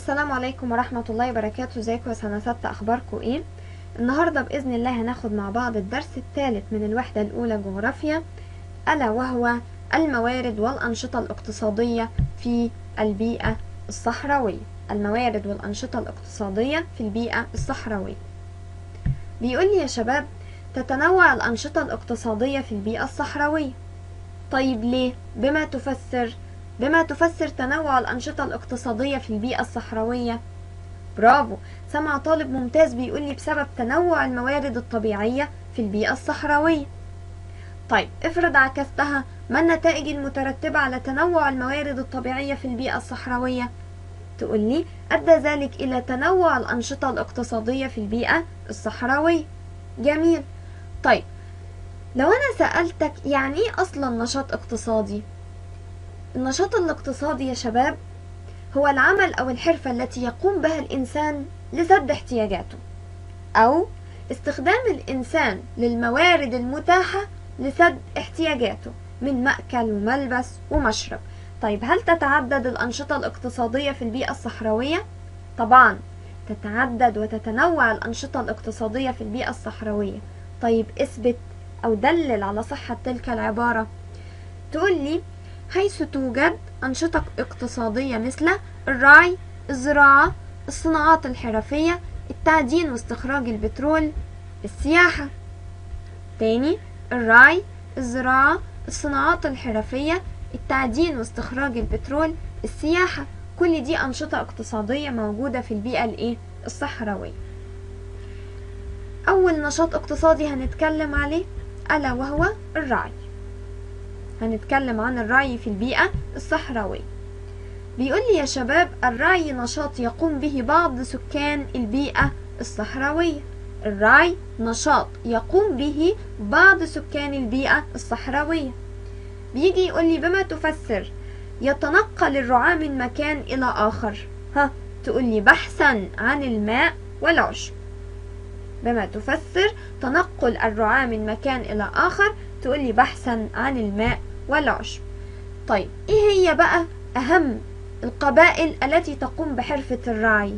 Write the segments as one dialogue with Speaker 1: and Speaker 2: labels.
Speaker 1: السلام عليكم ورحمة الله وبركاته ازيكم يا سنة ستة اخباركم ايه النهاردة بإذن الله هناخد مع بعض الدرس الثالث من الوحدة الأولى جغرافيا ألا وهو الموارد والأنشطة الاقتصادية في البيئة الصحراوية الموارد والأنشطة الاقتصادية في البيئة الصحراوية بيقول لي يا شباب تتنوع الأنشطة الاقتصادية في البيئة الصحراوية طيب ليه؟ بما تفسر بما تفسر تنوع الأنشطة الاقتصادية في البيئة الصحراوية برافو سمع طالب ممتاز بيقول لي بسبب تنوع الموارد الطبيعية في البيئة الصحراوية طيب افرض عكستها ما النتائج المترتبة على تنوع الموارد الطبيعية في البيئة الصحراوية تقول لي أدى ذلك إلى تنوع الأنشطة الاقتصادية في البيئة الصحراوية جميل طيب لو أنا سألتك يعني إيه أصلا نشاط اقتصادي النشاط الاقتصادي يا شباب هو العمل أو الحرفة التي يقوم بها الإنسان لسد احتياجاته أو استخدام الإنسان للموارد المتاحة لسد احتياجاته من مأكل وملبس ومشرب طيب هل تتعدد الأنشطة الاقتصادية في البيئة الصحراوية؟ طبعا تتعدد وتتنوع الأنشطة الاقتصادية في البيئة الصحراوية طيب اثبت أو دلل على صحة تلك العبارة تقول لي حيث توجد أنشطة اقتصادية مثل الرعي الزراعة الصناعات الحرفية التعدين واستخراج البترول السياحة تاني الرعي الزراعة الصناعات الحرفية التعدين واستخراج البترول السياحة كل دي أنشطة اقتصادية موجودة في البيئة الإيه؟ الصحراوية أول نشاط اقتصادي هنتكلم عليه ألا وهو الرعي هنتكلم عن الرعي في البيئة الصحراوية بيقول لي يا شباب الرعي نشاط يقوم به بعض سكان البيئة الصحراوية الرعي نشاط يقوم به بعض سكان البيئة الصحراوية بيجي يقول لي بما تفسر يتنقل الرعاة من مكان إلى آخر ها تقول لي بحثا عن الماء والعشب بما تفسر تنقل الرعاة من مكان إلى آخر تقول لي بحثا عن الماء والعشب طيب ايه هي بقى اهم القبائل التي تقوم بحرفة الرعي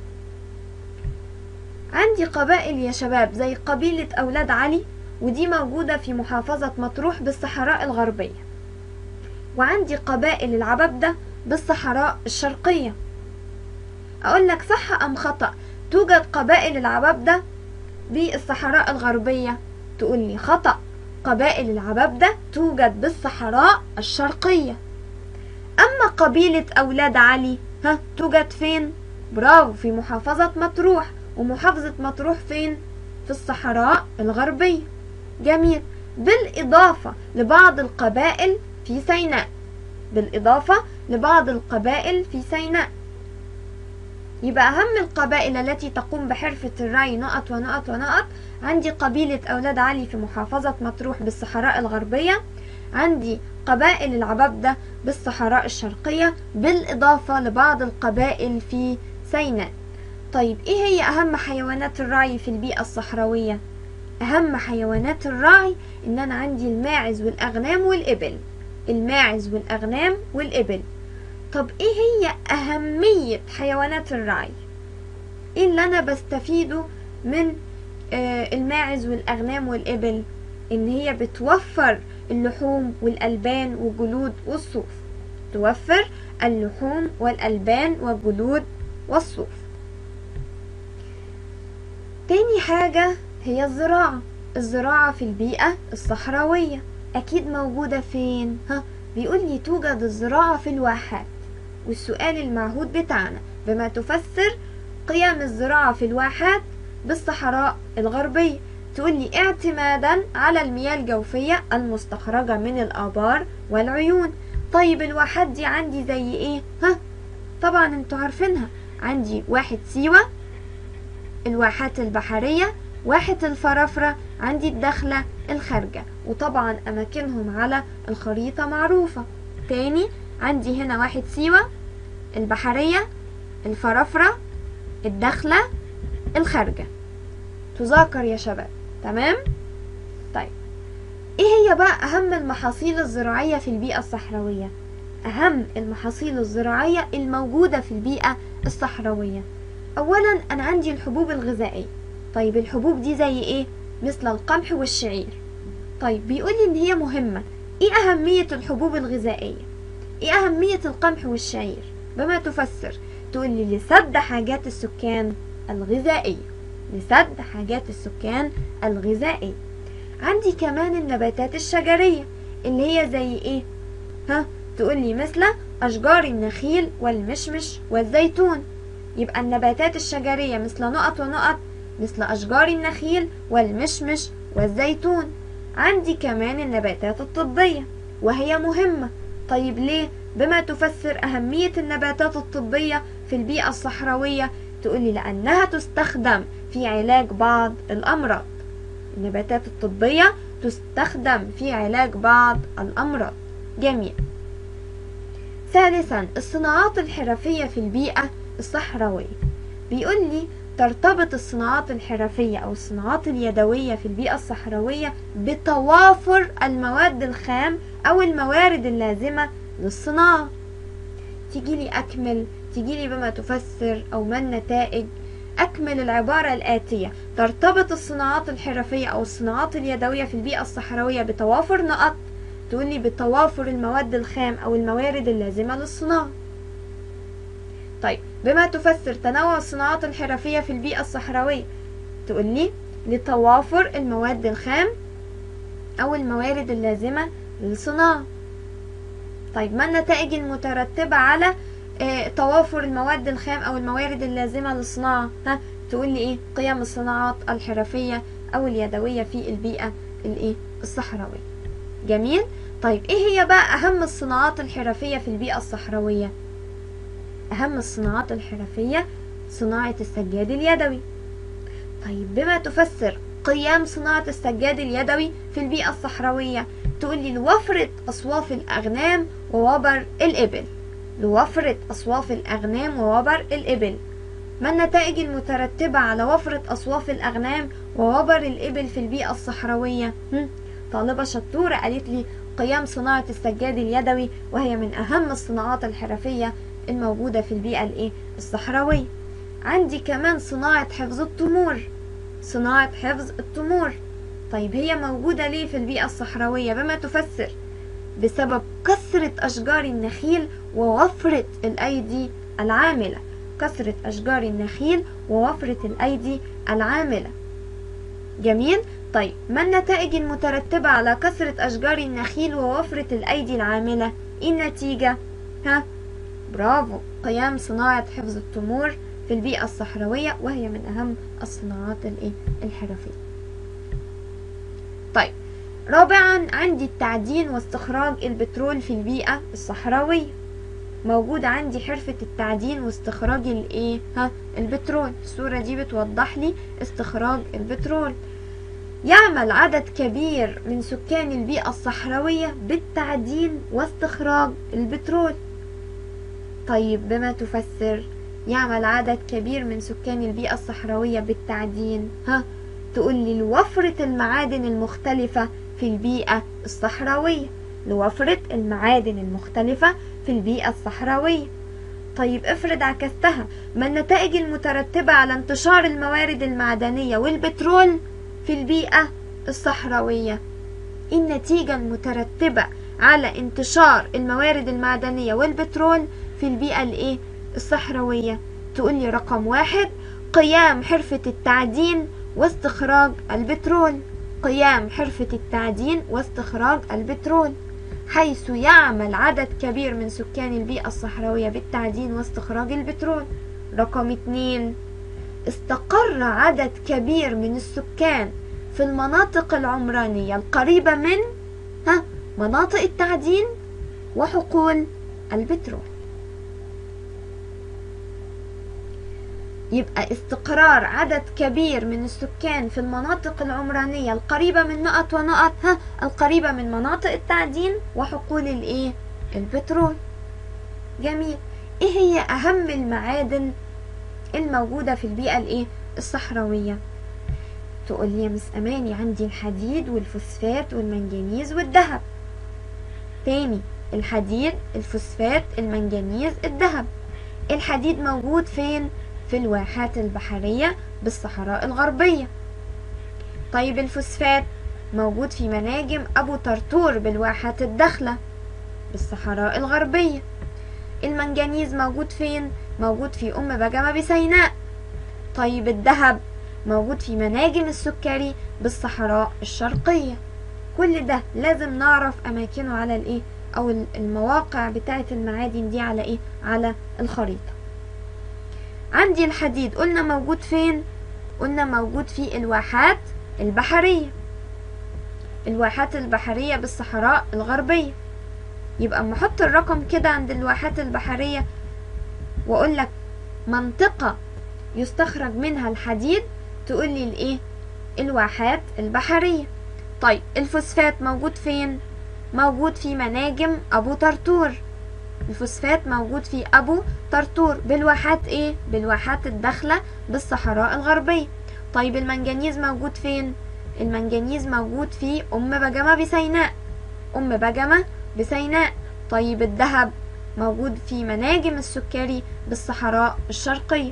Speaker 1: عندي قبائل يا شباب زي قبيلة أولاد علي ودي موجودة في محافظة مطروح بالصحراء الغربية وعندي قبائل العبابدة بالصحراء الشرقية أقول لك صح أم خطأ توجد قبائل العبابدة بالصحراء الغربية تقول لي خطأ قبائل العبابدة توجد بالصحراء الشرقية أما قبيلة أولاد علي ها توجد فين؟ برافو في محافظة مطروح ومحافظة مطروح فين؟ في الصحراء الغربية جميل بالإضافة لبعض القبائل في سيناء بالإضافة لبعض القبائل في سيناء يبقى أهم القبائل التي تقوم بحرفة الرعي نقط ونقط ونقط عندي قبيلة أولاد علي في محافظة مطروح بالصحراء الغربية عندي قبائل العبابدة بالصحراء الشرقية بالإضافة لبعض القبائل في سيناء طيب إيه هي أهم حيوانات الرعي في البيئة الصحراوية؟ أهم حيوانات الرعي إن أنا عندي الماعز والأغنام والإبل الماعز والأغنام والإبل طب إيه هي أهمية حيوانات الرعي؟ إيه اللي أنا بستفيده من الماعز والأغنام والإبل إن هي بتوفر اللحوم والألبان والجلود والصوف توفر اللحوم والألبان والجلود والصوف تاني حاجة هي الزراعة الزراعة في البيئة الصحراوية أكيد موجودة فين؟ ها بيقول لي توجد الزراعة في الواحات والسؤال المعهود بتاعنا بما تفسر قيام الزراعة في الواحات بالصحراء الغربية تقول لي اعتمادا على المياه الجوفية المستخرجة من الآبار والعيون طيب الواحات دي عندي زي ايه ها طبعا انتوا عارفينها عندي واحد سيوة الواحات البحرية واحة الفرافرة عندي الدخلة الخارجة وطبعا أماكنهم على الخريطة معروفة تاني عندي هنا واحد سيوة البحرية الفرافرة الدخلة الخارجة تذاكر يا شباب تمام طيب ايه هي بقى اهم المحاصيل الزراعية في البيئة الصحراوية اهم المحاصيل الزراعية الموجودة في البيئة الصحراوية أولا أنا عندي الحبوب الغذائية طيب الحبوب دي زي إيه؟ مثل القمح والشعير طيب بيقول لي إن هي مهمة إيه أهمية الحبوب الغذائية؟ إيه أهمية القمح والشعير؟ بما تفسر تقول لي لسد حاجات السكان الغذائية لسد حاجات السكان الغذائية عندي كمان النباتات الشجرية اللي هي زي ايه ها تقول لي مثل أشجار النخيل والمشمش والزيتون يبقى النباتات الشجرية مثل نقط ونقط مثل أشجار النخيل والمشمش والزيتون عندي كمان النباتات الطبية وهي مهمة طيب ليه بما تفسر أهمية النباتات الطبية في البيئة الصحراوية تقولي لأنها تستخدم في علاج بعض الأمراض النباتات الطبية تستخدم في علاج بعض الأمراض جميل ثالثا الصناعات الحرفية في البيئة الصحراوية بيقول لي ترتبط الصناعات الحرفية أو الصناعات اليدوية في البيئة الصحراوية بتوافر المواد الخام أو الموارد اللازمة للصناعة تيجي لي أكمل تيجي لي بما تفسر أو ما النتائج أكمل العبارة الآتية ترتبط الصناعات الحرفية أو الصناعات اليدوية في البيئة الصحراوية بتوافر نقط تقول لي بتوافر المواد الخام أو الموارد اللازمة للصناعة طيب بما تفسر تنوع الصناعات الحرفية في البيئة الصحراوية تقول لي لتوافر المواد الخام أو الموارد اللازمة للصناعة طيب ما النتائج المترتبة على اه توافر المواد الخام أو الموارد اللازمة للصناعة ها تقول لي إيه قيم الصناعات الحرفية أو اليدوية في البيئة الإيه الصحراوية جميل طيب إيه هي بقى أهم الصناعات الحرفية في البيئة الصحراوية أهم الصناعات الحرفية صناعة السجاد اليدوي طيب بما تفسر قيام صناعة السجاد اليدوي في البيئة الصحراوية تقول لي لوفرة أصواف الأغنام ووبر الإبل لوفرة أصواف الأغنام ووبر الإبل ما النتائج المترتبة على وفرة أصواف الأغنام ووبر الإبل في البيئة الصحراوية هم؟ طالبة شطورة قالت لي قيام صناعة السجاد اليدوي وهي من أهم الصناعات الحرفية الموجودة في البيئة الإيه؟ الصحراوية عندي كمان صناعة حفظ التمور صناعة حفظ التمور طيب هي موجودة ليه في البيئة الصحراوية بما تفسر بسبب كثرة أشجار النخيل ووفرة الأيدي العاملة كثرة أشجار النخيل ووفرة الأيدي العاملة جميل طيب ما النتائج المترتبة على كثرة أشجار النخيل ووفرة الأيدي العاملة إيه النتيجة ها برافو قيام صناعة حفظ التمور في البيئة الصحراوية وهي من أهم الصناعات الإيه الحرفية طيب رابعا عندي التعدين واستخراج البترول في البيئة الصحراوية موجود عندي حرفة التعدين واستخراج الايه ها البترول الصورة دي بتوضح لي استخراج البترول يعمل عدد كبير من سكان البيئة الصحراوية بالتعدين واستخراج البترول طيب بما تفسر يعمل عدد كبير من سكان البيئة الصحراوية بالتعدين ها تقول لي لوفرة المعادن المختلفة في البيئة الصحراوية لوفرة المعادن المختلفة في البيئة الصحراوية طيب افرض عكستها ما النتائج المترتبة على انتشار الموارد المعدنية والبترول في البيئة الصحراوية النتيجة المترتبة على انتشار الموارد المعدنية والبترول في البيئة الايه الصحراوية تقول لي رقم واحد قيام حرفة التعدين واستخراج البترول قيام حرفة التعدين واستخراج البترول حيث يعمل عدد كبير من سكان البيئة الصحراوية بالتعدين واستخراج البترول رقم اتنين استقر عدد كبير من السكان في المناطق العمرانية القريبة من ها مناطق التعدين وحقول البترول يبقى استقرار عدد كبير من السكان في المناطق العمرانية القريبة من نقط ونقط ها القريبة من مناطق التعدين وحقول الايه البترول جميل ايه هي اهم المعادن الموجودة في البيئة الايه الصحراوية تقول لي يا مس اماني عندي الحديد والفوسفات والمنجنيز والذهب تاني الحديد الفوسفات المنجنيز الذهب الحديد موجود فين في الواحات البحرية بالصحراء الغربية طيب الفوسفات موجود في مناجم أبو طرطور بالواحات الداخلة بالصحراء الغربية المنجنيز موجود فين موجود في أم بجمة بسيناء طيب الذهب موجود في مناجم السكري بالصحراء الشرقية كل ده لازم نعرف أماكنه على الإيه أو المواقع بتاعة المعادن دي على إيه على الخريطة عندي الحديد قلنا موجود فين قلنا موجود في الواحات البحرية الواحات البحرية بالصحراء الغربية يبقى اما احط الرقم كده عند الواحات البحرية واقول لك منطقة يستخرج منها الحديد تقول لي الايه الواحات البحرية طيب الفوسفات موجود فين موجود في مناجم ابو طرطور الفوسفات موجود في ابو طرطور بالواحات ايه بالواحات الداخلة بالصحراء الغربية طيب المنجنيز موجود فين المنجنيز موجود في ام بجمة بسيناء ام بجمة بسيناء طيب الذهب موجود في مناجم السكري بالصحراء الشرقية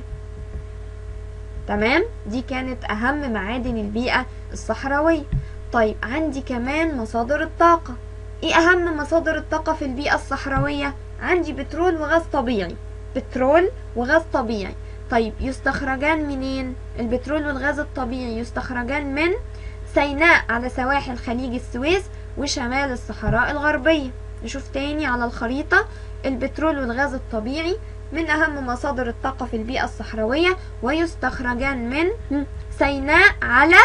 Speaker 1: تمام دي كانت أهم معادن البيئة الصحراوية طيب عندي كمان مصادر الطاقة ايه أهم مصادر الطاقة في البيئة الصحراوية عندي بترول وغاز طبيعي بترول وغاز طبيعي طيب يستخرجان منين البترول والغاز الطبيعي يستخرجان من سيناء على سواحل خليج السويس وشمال الصحراء الغربية نشوف تاني على الخريطة البترول والغاز الطبيعي من أهم مصادر الطاقة في البيئة الصحراوية ويستخرجان من سيناء على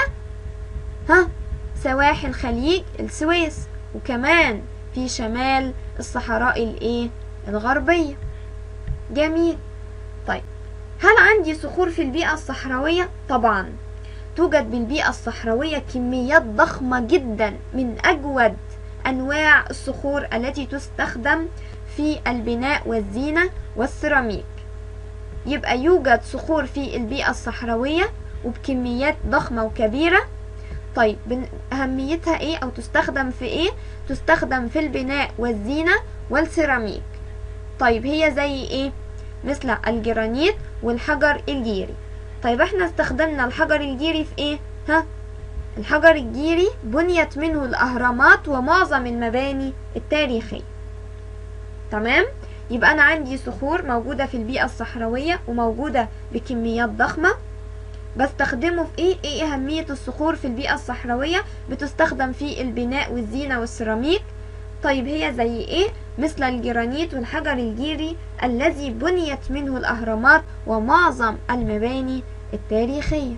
Speaker 1: ها سواحل خليج السويس وكمان في شمال الصحراء الايه الغربية جميل طيب هل عندي صخور في البيئة الصحراوية طبعا توجد بالبيئة الصحراوية كميات ضخمة جدا من أجود أنواع الصخور التي تستخدم في البناء والزينة والسيراميك يبقى يوجد صخور في البيئة الصحراوية وبكميات ضخمة وكبيرة طيب أهميتها إيه أو تستخدم في إيه تستخدم في البناء والزينة والسيراميك طيب هي زي إيه مثل الجرانيت والحجر الجيري طيب احنا استخدمنا الحجر الجيري في ايه ها الحجر الجيري بنيت منه الاهرامات ومعظم المباني التاريخية تمام يبقى انا عندي صخور موجودة في البيئة الصحراوية وموجودة بكميات ضخمة بستخدمه في ايه ايه اهمية الصخور في البيئة الصحراوية بتستخدم في البناء والزينة والسيراميك طيب هي زي ايه مثل الجرانيت والحجر الجيري الذي بنيت منه الاهرامات ومعظم المباني التاريخية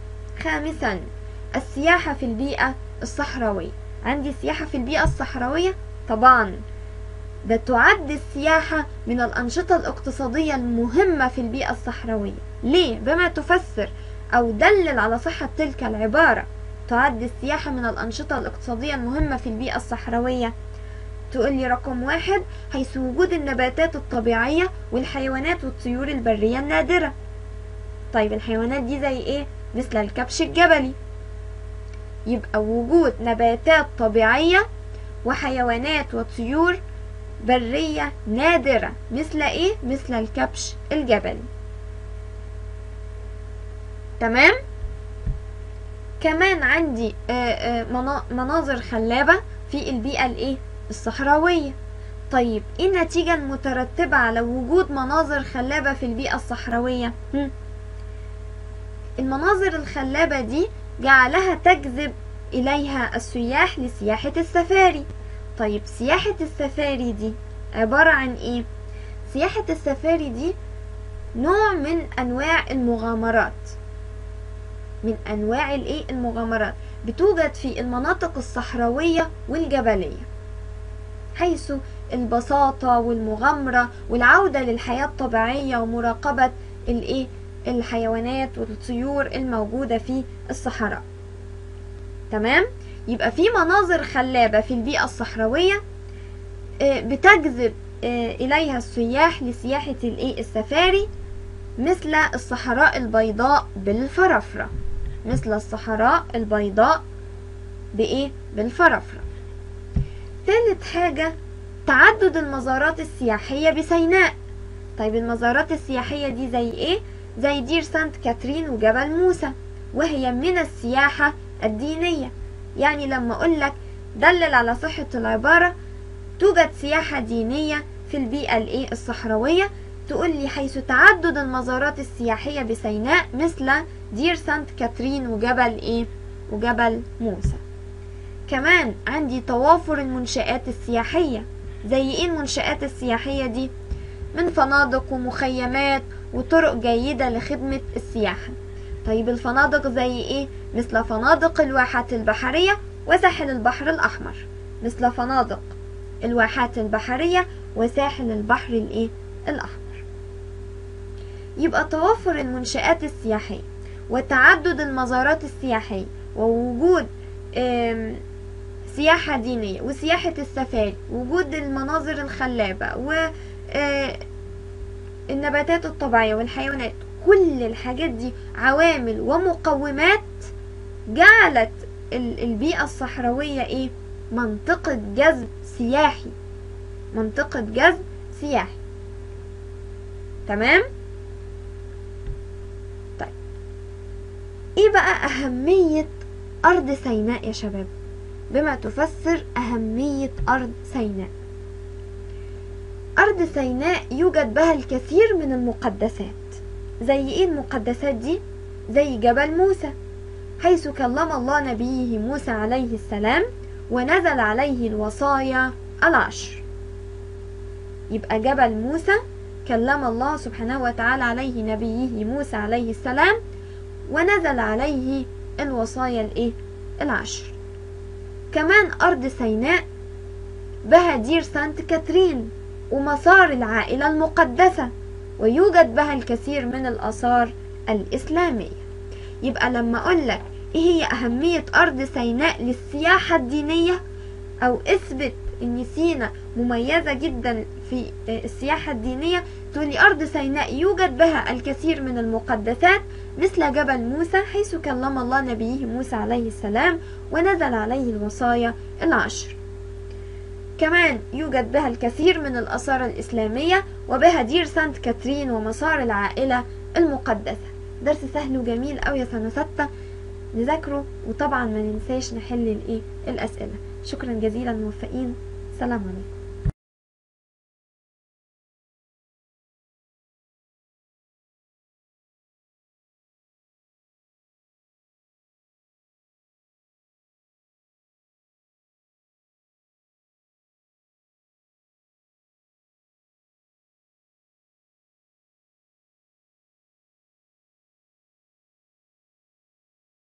Speaker 1: خامسا السياحة في البيئة الصحراوية عندي سياحة في البيئة الصحراوية طبعا ده تعد السياحة من الأنشطة الاقتصادية المهمة في البيئة الصحراوية ليه؟ بما تفسر أو دلل على صحة تلك العبارة تعد السياحة من الأنشطة الاقتصادية المهمة في البيئة الصحراوية تقول لي رقم واحد حيث وجود النباتات الطبيعية والحيوانات والطيور البرية النادرة طيب الحيوانات دي زي ايه مثل الكبش الجبلي يبقى وجود نباتات طبيعية وحيوانات وطيور برية نادرة مثل ايه مثل الكبش الجبلي تمام كمان عندي آآ آآ مناظر خلابة في البيئة الايه الصحراوية طيب ايه النتيجة المترتبة على وجود مناظر خلابة في البيئة الصحراوية هم؟ المناظر الخلابة دي جعلها تجذب إليها السياح لسياحة السفاري طيب سياحة السفاري دي عبارة عن ايه سياحة السفاري دي نوع من أنواع المغامرات من أنواع الايه المغامرات بتوجد في المناطق الصحراوية والجبلية حيث البساطة والمغامرة والعودة للحياة الطبيعية ومراقبة الايه الحيوانات والطيور الموجودة في الصحراء تمام يبقى في مناظر خلابة في البيئة الصحراوية بتجذب إليها السياح لسياحة الايه السفاري مثل الصحراء البيضاء بالفرافرة مثل الصحراء البيضاء بإيه بالفرافرة ثالث حاجة تعدد المزارات السياحية بسيناء طيب المزارات السياحية دي زي ايه زي دير سانت كاترين وجبل موسى وهي من السياحة الدينية يعني لما اقول لك دلل على صحة العبارة توجد سياحة دينية في البيئة الايه الصحراوية تقول لي حيث تعدد المزارات السياحية بسيناء مثل دير سانت كاترين وجبل ايه وجبل موسى كمان عندي توافر المنشآت السياحية زي ايه المنشآت السياحية دي من فنادق ومخيمات وطرق جيدة لخدمة السياحة طيب الفنادق زي ايه مثل فنادق الواحات البحرية وساحل البحر الأحمر مثل فنادق الواحات البحرية وساحل البحر الايه الأحمر يبقى توفر المنشآت السياحية وتعدد المزارات السياحية ووجود سياحة دينية وسياحة السفاري وجود المناظر الخلابة و النباتات الطبيعية والحيوانات كل الحاجات دي عوامل ومقومات جعلت البيئة الصحراوية ايه منطقة جذب سياحي منطقة جذب سياحي تمام طيب ايه بقى اهمية ارض سيناء يا شباب بما تفسر اهمية ارض سيناء أرض سيناء يوجد بها الكثير من المقدسات زي إيه المقدسات دي؟ زي جبل موسى حيث كلم الله نبيه موسى عليه السلام ونزل عليه الوصايا العشر يبقى جبل موسى كلم الله سبحانه وتعالى عليه نبيه موسى عليه السلام ونزل عليه الوصايا الايه العشر كمان أرض سيناء بها دير سانت كاترين ومسار العائلة المقدسة ويوجد بها الكثير من الآثار الإسلامية يبقى لما أقول لك إيه هي أهمية أرض سيناء للسياحة الدينية أو اثبت إن سينا مميزة جدا في السياحة الدينية تقولي أرض سيناء يوجد بها الكثير من المقدسات مثل جبل موسى حيث كلم الله نبيه موسى عليه السلام ونزل عليه الوصايا العشر كمان يوجد بها الكثير من الآثار الإسلامية وبها دير سانت كاترين ومسار العائلة المقدسة درس سهل وجميل أوي يا سنة ستة نذاكره وطبعا ما ننساش نحل الايه الأسئلة شكرا جزيلا موفقين سلام عليكم